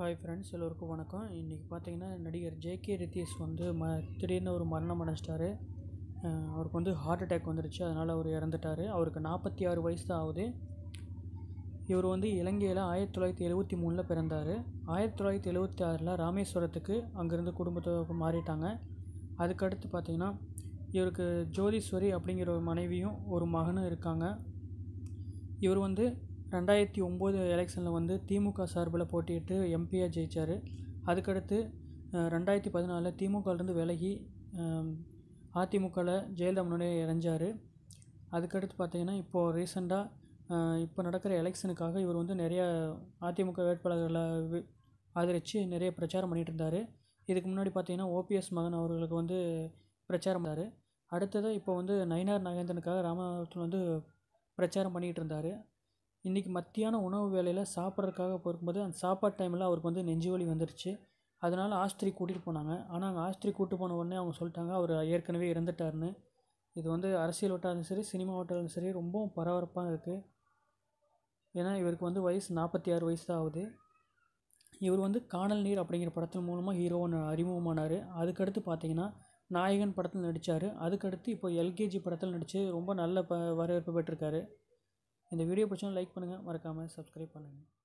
hi friends எல்லோருக்கும் வணக்கம் இன்றைக்கி பார்த்தீங்கன்னா நடிகர் ஜேகே ரித்தீஷ் வந்து ம திடீர்னு ஒரு மரணம் அடைஞ்சிட்டாரு அஹ் அவருக்கு வந்து ஹார்ட் அட்டாக் வந்துருச்சு அதனால் அவர் இறந்துட்டார் அவருக்கு நாற்பத்தி ஆறு வயசு தான் ஆகுது இவர் வந்து இலங்கையில் ஆயிரத்தி தொள்ளாயிரத்தி எழுபத்தி மூணில் பிறந்தார் ஆயிரத்தி தொள்ளாயிரத்தி எழுபத்தி ஆறில் ராமேஸ்வரத்துக்கு அங்கேருந்து குடும்பத்தை மாறிட்டாங்க அதுக்கடுத்து பார்த்தீங்கன்னா இவருக்கு ஜோதீஸ்வரி அப்படிங்கிற ஒரு மனைவியும் ஒரு மகனும் இருக்காங்க இவர் வந்து ரெண்டாயிரத்தி ஒம்பது எலெக்ஷனில் வந்து திமுக சார்பில் போட்டியிட்டு எம்பியாக ஜெயித்தார் அதுக்கடுத்து அஹ், ரெண்டாயிரத்தி பதினாலில் திமுகலேருந்து விலகி அதிமுகவில் ஜெயலலிதா முன்னாடி இறஞ்சார் அதுக்கடுத்து பார்த்தீங்கன்னா இப்போது ரீசெண்டாக இப்போ நடக்கிற எலெக்ஷனுக்காக இவர் வந்து நிறைய அதிமுக வேட்பாளர்களை வி- ஆதரித்து நிறைய பிரச்சாரம் பண்ணிகிட்டு இருந்தார் இதுக்கு முன்னாடி பார்த்தீங்கன்னா ஓபிஎஸ் மகன் அவர்களுக்கு வந்து பிரச்சாரம் பண்ணார் அடுத்ததாக இப்போ வந்து நயினார் நாகேந்திரனுக்காக ராமநாதத்தில் வந்து பிரச்சாரம் பண்ணிகிட்டு இருந்தார் இன்றைக்கி மத்தியான உணவு வேளையில் சாப்பிட்றதுக்காக போகும்போது அந்த சாப்பாடு டைமில் அவருக்கு வந்து நெஞ்சு வலி வந்துருச்சு அதனால் ஆஸ்திரி கூட்டிகிட்டு போனாங்க ஆனால் அங்கே ஆஸ்திரி கூட்டு போன உடனே அவங்க சொல்லிட்டாங்க அவர் ஏற்கனவே இறந்துட்டாருன்னு இது வந்து அரசியல் வட்டாலும் சரி சினிமா வட்டாலும் சரி ரொம்பவும் பரபரப்பாக இருக்குது ஏன்னா இவருக்கு வந்து வயசு நாற்பத்தி ஆறு வயசு தான் ஆகுது இவர் வந்து காணல் நீர் அப்படிங்கிற படத்தின் மூலமாக ஹீரோன்னு அறிமுகமானார் அதுக்கடுத்து பார்த்தீங்கன்னா நாயகன் படத்தில் நடித்தார் அதுக்கடுத்து இப்போ எல்கேஜி படத்தில் நடித்து ரொம்ப நல்ல ப வரவேற்பு பெற்றிருக்காரு இந்த வீடியோ பிடிச்சா லைக் பண்ணுங்கள் மறக்காமல் சப்ஸ்கிரைப் பண்ணுங்கள்